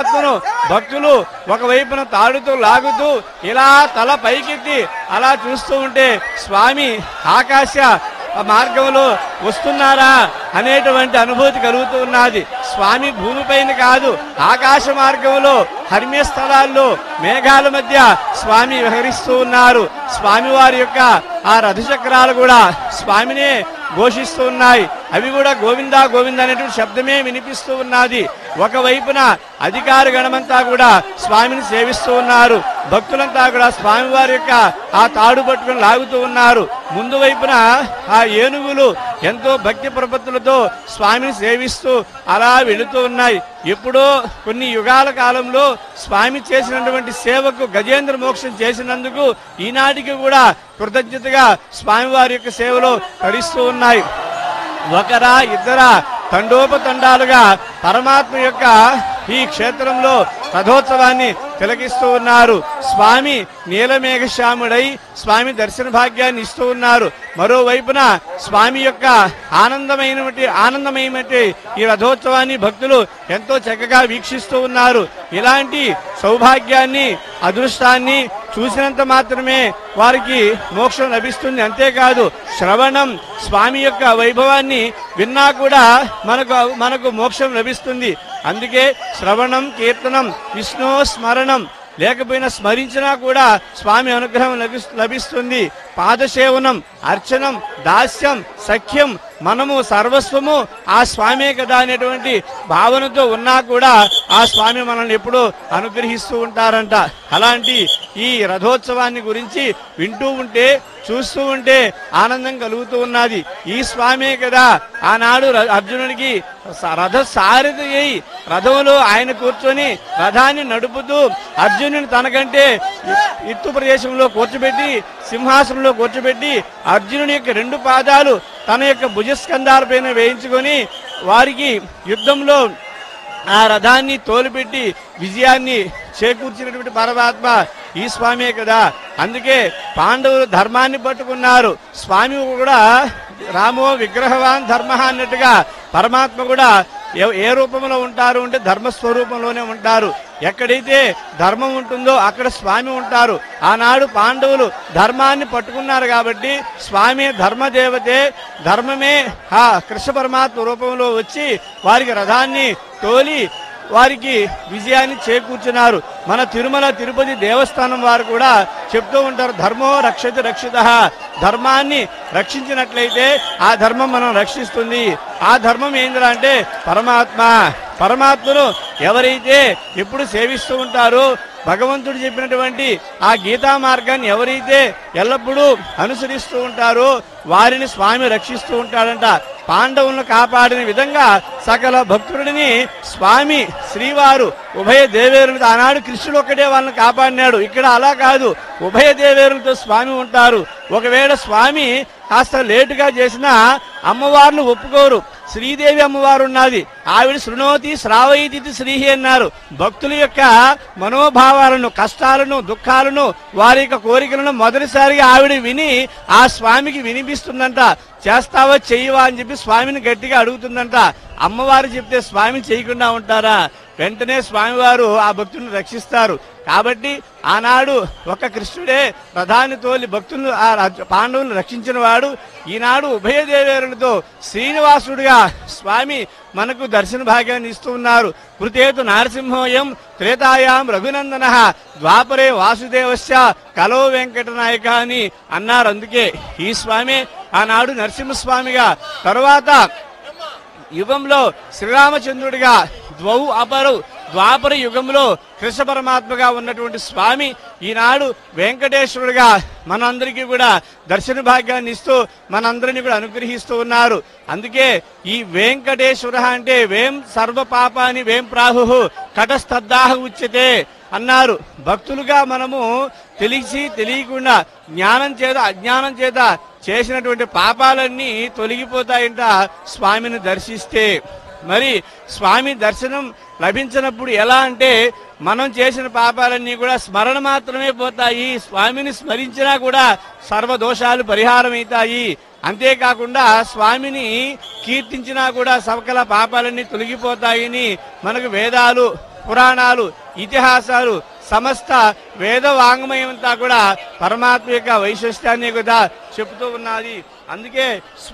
పరమాత్మను భక్తులు ఒకవైపున తాడుతూ లాగుతూ ఇలా తల పైకెత్తి అలా చూస్తూ ఉంటే స్వామి ఆకాశ ఆ మార్గంలో వస్తున్నారా అనేటువంటి అనుభూతి కలుగుతూ ఉన్నది స్వామి భూమిపైన కాదు ఆకాశ మార్గంలో హర్మ్య స్థలాల్లో మేఘాల మధ్య స్వామి విహరిస్తూ ఉన్నారు స్వామి వారి యొక్క ఆ రథచక్రాలు కూడా స్వామినే ఘోషిస్తూ ఉన్నాయి అవి కూడా గోవిందా గోవింద అనేటువంటి శబ్దమే వినిపిస్తూ ఉన్నది ఒకవైపున అధికార గణమంతా కూడా స్వామిని సేవిస్తూ ఉన్నారు భక్తులంతా కూడా స్వామివారి యొక్క ఆ తాడు పట్టుకుని లాగుతూ ఉన్నారు ముందు వైపున ఆ ఏనుగులు ఎంతో భక్తి ప్రపత్తులతో స్వామిని సేవిస్తూ అలా వెళుతూ ఉన్నాయి ఎప్పుడో కొన్ని యుగాల కాలంలో స్వామి చేసినటువంటి సేవకు గజేంద్ర మోక్షం చేసినందుకు ఈనాటికి కూడా కృతజ్ఞతగా స్వామివారి యొక్క సేవలో తరిస్తూ ఉన్నాయి ఒకరా ఇద్దరా తండోపతండాలుగా పరమాత్మ యొక్క ఈ క్షేత్రంలో రథోత్సవాన్ని తిలకిస్తూ ఉన్నారు స్వామి నీలమేఘశ్యాముడై స్వామి దర్శన భాగ్యాన్ని ఇస్తూ ఉన్నారు మరోవైపున స్వామి యొక్క ఆనందమైనటువంటి ఆనందమైనటువంటి ఈ రథోత్సవాన్ని భక్తులు ఎంతో చక్కగా వీక్షిస్తూ ఉన్నారు ఇలాంటి సౌభాగ్యాన్ని అదృష్టాన్ని చూసినంత మాత్రమే వారికి మోక్షం లభిస్తుంది అంతేకాదు శ్రవణం స్వామి యొక్క వైభవాన్ని విన్నా కూడా మనకు మనకు మోక్షం లభిస్తుంది అందుకే శ్రవణం కీర్తనం విష్ణు స్మరణం లేకపోయినా స్మరించినా కూడా స్వామి అనుగ్రహం లభిస్- లభిస్తుంది పాదసేవనం అర్చనం దాస్యం సఖ్యం మనము సర్వస్వము ఆ స్వామే కదా అనేటువంటి భావనతో ఉన్నా కూడా ఆ స్వామి మనల్ని ఎప్పుడూ అనుగ్రహిస్తూ ఉంటారంట అలాంటి ఈ రథోత్సవాన్ని గురించి వింటూ ఉంటే చూస్తూ ఉంటే ఆనందం కలుగుతూ ఉన్నది ఈ స్వామే కదా ఆనాడు ర- అర్జునుడికి స- రథ సారథి అయి రథంలో ఆయన కూర్చొని రథాన్ని నడుపుతూ అర్జునుని తనకంటే ఎ- ఎత్తు ప్రదేశంలో కూర్చోబెట్టి సింహాసనంలో కూర్చోబెట్టి అర్జునుని యొక్క రెండు పాదాలు తన యొక్క భుజస్కంధాలపైన వేయించుకొని వారికి యుద్ధంలో ఆ రథాన్ని తోలుపెట్టి విజయాన్ని చేకూర్చినటువంటి పరమాత్మ ఈ స్వామే కదా అందుకే పాండవులు ధర్మాన్ని పట్టుకున్నారు స్వామి కూడా రామో విగ్రహవాన్ ధర్మ అన్నట్టుగా పరమాత్మ కూడా ఏ- ఏ రూపంలో ఉంటారు అంటే ధర్మస్వరూపంలోనే ఉంటారు ఎక్కడైతే ధర్మం ఉంటుందో అక్కడ స్వామి ఉంటారు ఆనాడు పాండవులు ధర్మాన్ని పట్టుకున్నారు కాబట్టి స్వామి ధర్మదేవతే ధర్మమే ఆ కృష్ణ పరమాత్మ రూపంలో వచ్చి వారికి రథాన్ని తోలి వారికి విజయాన్ని చేకూర్చున్నారు మన తిరుమల తిరుపతి దేవస్థానం వారు కూడా చెప్తూ ఉంటారు ధర్మో రక్షతి రక్షిత ధర్మాన్ని రక్షించినట్లయితే ఆ ధర్మం మనం రక్షిస్తుంది ఆ ధర్మం ఏందిరా అంటే పరమాత్మ పరమాత్మను ఎవరైతే ఎప్పుడు సేవిస్తూ ఉంటారో భగవంతుడు చెప్పినటువంటి ఆ గీతా మార్గాన్ని ఎవరైతే ఎల్లప్పుడూ అనుసరిస్తూ ఉంటారో వారిని స్వామి రక్షిస్తూ ఉంటాడంట పాండవులను కాపాడిన విధంగా సకల భక్తుడిని స్వామి శ్రీవారు ఉభయ దేవేరులతో ఆనాడు కృష్ణుడు ఒక్కడే వాళ్ళని కాపాడినాడు ఇక్కడ అలా కాదు ఉభయ దేవేరులతో స్వామి ఉంటారు ఒకవేళ స్వామి కాస్త లేటుగా చేసినా అమ్మవార్లు ఒప్పుకోరు శ్రీదేవి అమ్మవారు ఉన్నది ఆవిడ శృణోతి శ్రావయితి శ్రీహి అన్నారు భక్తుల యొక్క మనోభావాలను కష్టాలను దుఃఖాలను వారి యొక్క కోరికలను మొదటిసారిగా ఆవిడ విని ఆ స్వామికి వినిపిస్తుందంట చేస్తావా చెయ్యవా అని చెప్పి స్వామిని గట్టిగా అడుగుతుందంట అమ్మవారు చెప్తే స్వామి చేయకుండా ఉంటారా వెంటనే స్వామివారు ఆ భక్తులను రక్షిస్తారు కాబట్టి ఆనాడు ఒక కృష్ణుడే రథాన్ని తోలి భక్తులను ఆ రాజ- పాండవులను రక్షించిన వాడు ఈనాడు ఉభయ దేవేరులతో శ్రీనివాసుడిగా స్వామి మనకు దర్శన భాగ్యాన్ని ఇస్తూ ఉన్నారు కృతేతు నారసింహోయం త్రేతాయాం రఘునందన ద్వాపరే వాసుదేవస్య కలో వెంకటనాయక అని అన్నారు అందుకే ఈ స్వామి ఆనాడు నరసింహస్వామిగా తరువాత యుగంలో శ్రీరామచంద్రుడిగా ద్వౌ అపరు ద్వాపర యుగంలో కృష్ణ పరమాత్మగా ఉన్నటువంటి స్వామి ఈనాడు వెంకటేశ్వరుడిగా మనందరికీ కూడా దర్శన భాగ్యాన్ని ఇస్తూ మనందరినీ కూడా అనుగ్రహిస్తూ ఉన్నారు అందుకే ఈ వెంకటేశ్వర అంటే వేం సర్వ పాపాని వేం ప్రాహు కటస్తద్దాహ ఉచ్యతే అన్నారు భక్తులుగా మనము తెలిసి తెలియకుండా జ్ఞానం చేత అజ్ఞానం చేత చేసినటువంటి పాపాలన్నీ తొలగిపోతాయంట స్వామిని దర్శిస్తే మరి స్వామి దర్శనం లభించినప్పుడు ఎలా అంటే మనం చేసిన పాపాలన్నీ కూడా స్మరణ మాత్రమే పోతాయి స్వామిని స్మరించినా కూడా సర్వదోషాలు పరిహారం అవుతాయి అంతేకాకుండా స్వామిని కీర్తించినా కూడా సకల పాపాలన్నీ తొలగిపోతాయని మనకు వేదాలు పురాణాలు ఇతిహాసాలు సమస్త వేద వాంగ్మయం అంతా కూడా పరమాత్మ యొక్క వైశిష్టాన్ని కూడా చెబుతూ ఉన్నది అందుకే